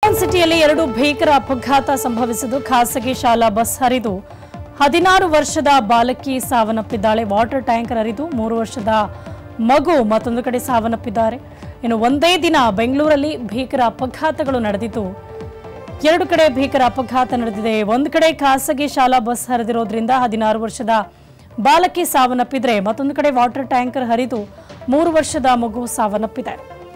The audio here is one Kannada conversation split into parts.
ಸಿಟಿಯಲ್ಲಿ ಎರಡು ಭೀಕರ ಅಪಘಾತ ಸಂಭವಿಸಿದ್ದು ಖಾಸಗಿ ಶಾಲಾ ಬಸ್ ಹರಿದು ಹದಿನಾರು ವರ್ಷದ ಬಾಲಕಿ ಸಾವನ್ನಪ್ಪಿದ್ದಾಳೆ ವಾಟರ್ ಟ್ಯಾಂಕರ್ ಹರಿದು ಮೂರು ವರ್ಷದ ಮಗು ಮತ್ತೊಂದು ಕಡೆ ಸಾವನ್ನಪ್ಪಿದ್ದಾರೆ ಇನ್ನು ಒಂದೇ ದಿನ ಬೆಂಗಳೂರಲ್ಲಿ ಭೀಕರ ಅಪಘಾತಗಳು ನಡೆದಿದ್ದು ಎರಡು ಕಡೆ ಭೀಕರ ಅಪಘಾತ ನಡೆದಿದೆ ಒಂದು ಕಡೆ ಖಾಸಗಿ ಶಾಲಾ ಬಸ್ ಹರಿದಿರೋದ್ರಿಂದ ಹದಿನಾರು ವರ್ಷದ ಬಾಲಕಿ ಸಾವನ್ನಪ್ಪಿದ್ರೆ ಮತ್ತೊಂದು ಕಡೆ ವಾಟರ್ ಟ್ಯಾಂಕರ್ ಹರಿದು ಮೂರು ವರ್ಷದ ಮಗು ಸಾವನ್ನಪ್ಪಿದೆ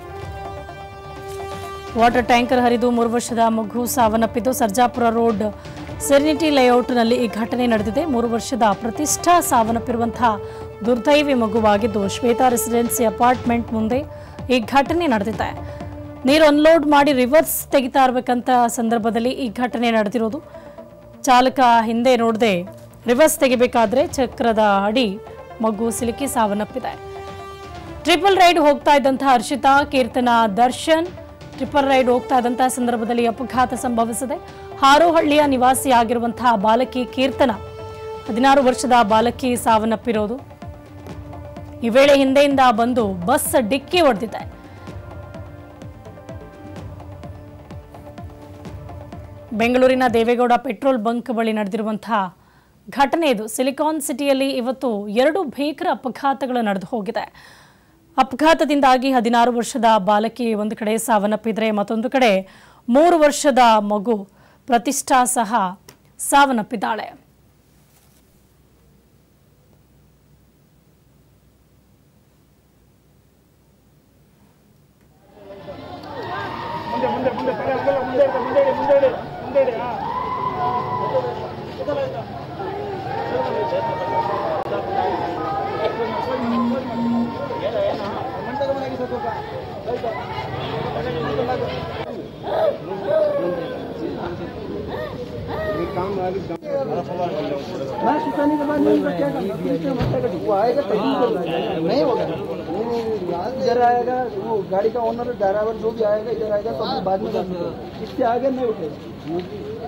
ವಾಟರ್ ಟ್ಯಾಂಕರ್ ಹರಿದು ಮೂರು ವರ್ಷದ ಮಗು ಸಾವನ್ನಪ್ಪಿದ್ದು ಸರ್ಜಾಪುರ ರೋಡ್ ಸೆರೆನಿಟಿ ಲೇಔಟ್ನಲ್ಲಿ ಈ ಘಟನೆ ನಡೆದಿದೆ ಮೂರು ವರ್ಷದ ಪ್ರತಿಷ್ಠಾ ಸಾವನ್ನಪ್ಪಿರುವಂತಹ ದುರ್ದೈವಿ ಮಗುವಾಗಿದ್ದು ಶ್ವೇತಾ ರೆಸಿಡೆನ್ಸಿ ಅಪಾರ್ಟ್ಮೆಂಟ್ ಮುಂದೆ ಈ ಘಟನೆ ನಡೆದಿದೆ ನೀರು ಅನ್ಲೋಡ್ ಮಾಡಿ ರಿವರ್ಸ್ ತೆಗಿತಾ ಇರಬೇಕಂತ ಸಂದರ್ಭದಲ್ಲಿ ಈ ಘಟನೆ ನಡೆದಿರೋದು ಚಾಲಕ ಹಿಂದೆ ನೋಡದೆ ರಿವರ್ಸ್ ತೆಗಿಬೇಕಾದ್ರೆ ಚಕ್ರದ ಅಡಿ ಮಗು ಸಿಲುಕಿ ಸಾವನ್ನಪ್ಪಿದೆ ಟ್ರಿಪಲ್ ರೈಡ್ ಹೋಗ್ತಾ ಇದ್ದಂತಹ ಹರ್ಷಿತಾ ಕೀರ್ತನ ದರ್ಶನ್ ಟ್ರಿಪಲ್ ರೈಡ್ ಹೋಗ್ತಾ ಇದ್ದಂತಹ ಸಂದರ್ಭದಲ್ಲಿ ಅಪಘಾತ ಸಂಭವಿಸಿದೆ ಹಾರೋಹಳ್ಳಿಯ ನಿವಾಸಿಯಾಗಿರುವಂತಹ ಬಾಲಕಿ ಕೀರ್ತನ ಹದಿನಾರು ವರ್ಷದ ಬಾಲಕಿ ಸಾವನ್ನಪ್ಪಿರೋದು ಈ ವೇಳೆ ಹಿಂದೆಯಿಂದ ಬಂದು ಬಸ್ ಡಿಕ್ಕಿ ಹೊಡೆದಿದೆ ಬೆಂಗಳೂರಿನ ದೇವೇಗೌಡ ಪೆಟ್ರೋಲ್ ಬಂಕ್ ಬಳಿ ನಡೆದಿರುವಂತಹ ಘಟನೆ ಇದು ಸಿಲಿಕಾನ್ ಸಿಟಿಯಲ್ಲಿ ಇವತ್ತು ಎರಡು ಭೀಕರ ಅಪಘಾತಗಳು ನಡೆದು ಹೋಗಿದೆ ಅಪಘಾತದಿಂದಾಗಿ ಹದಿನಾರು ವರ್ಷದ ಬಾಲಕಿ ಒಂದು ಕಡೆ ಸಾವನ್ನಪ್ಪಿದ್ರೆ ಮತ್ತೊಂದು ಕಡೆ ಮೂರು ವರ್ಷದ ಮಗು ಪ್ರತಿಷ್ಠಾ ಸಹ ಸಾವನ್ನಪ್ಪಿದ್ದಾಳೆ ಮುಂದೆ ಮುಂದೆ ಮುಂದೆ ತಲೆ ಹಂಗಲ್ಲ ಮುಂದೆ ಇಡಿ ಮುಂದೆ ಇಡಿ ಮುಂದೆ ಇಡಿ ಮುಂದೆ ಇಡಿ ಹಾ मैं सुखाने के बाद नहीं क्या करना पीछे मत लगा वो आएगा तभी तो नहीं होगा वो यहाँ इधर आएगा वो गाड़ी का ओनर ड्राइवर जो भी आएगा इधर आएगा तो हम बाद में कर देंगे। इससे आगे नहीं उठेगा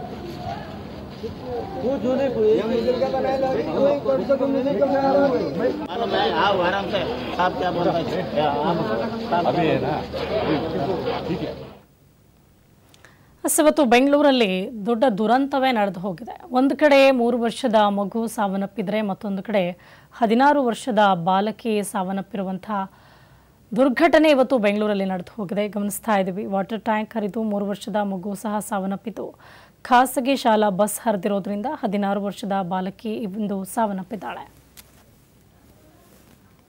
वो जो नहीं कोई इधर का बनाएगा कोई कर सको मुझे तो मैं आ रहा हूँ मालूम है आओ आराम से साहब क्या बोल रहे हैं आप अभी है ना ಅಸ್ ಇವತ್ತು ಬೆಂಗಳೂರಲ್ಲಿ ದೊಡ್ಡ ದುರಂತವೇ ನಡೆದು ಹೋಗಿದೆ ಒಂದು ಕಡೆ ಮೂರು ವರ್ಷದ ಮಗು ಸಾವನ್ನಪ್ಪಿದ್ರೆ ಮತ್ತೊಂದು ಕಡೆ ಹದಿನಾರು ವರ್ಷದ ಬಾಲಕಿ ಸಾವನ್ನಪ್ಪಿರುವಂತಹ ದುರ್ಘಟನೆ ಇವತ್ತು ಬೆಂಗಳೂರಲ್ಲಿ ನಡೆದು ಹೋಗಿದೆ ಗಮನಿಸ್ತಾ ಇದ್ದೀವಿ ವಾಟರ್ ಟ್ಯಾಂಕ್ ಹರಿದು ಮೂರು ವರ್ಷದ ಮಗು ಸಹ ಸಾವನ್ನಪ್ಪಿತು ಖಾಸಗಿ ಶಾಲಾ ಬಸ್ ಹರಿದಿರೋದ್ರಿಂದ ಹದಿನಾರು ವರ್ಷದ ಬಾಲಕಿ ಇಂದು ಸಾವನ್ನಪ್ಪಿದ್ದಾಳೆ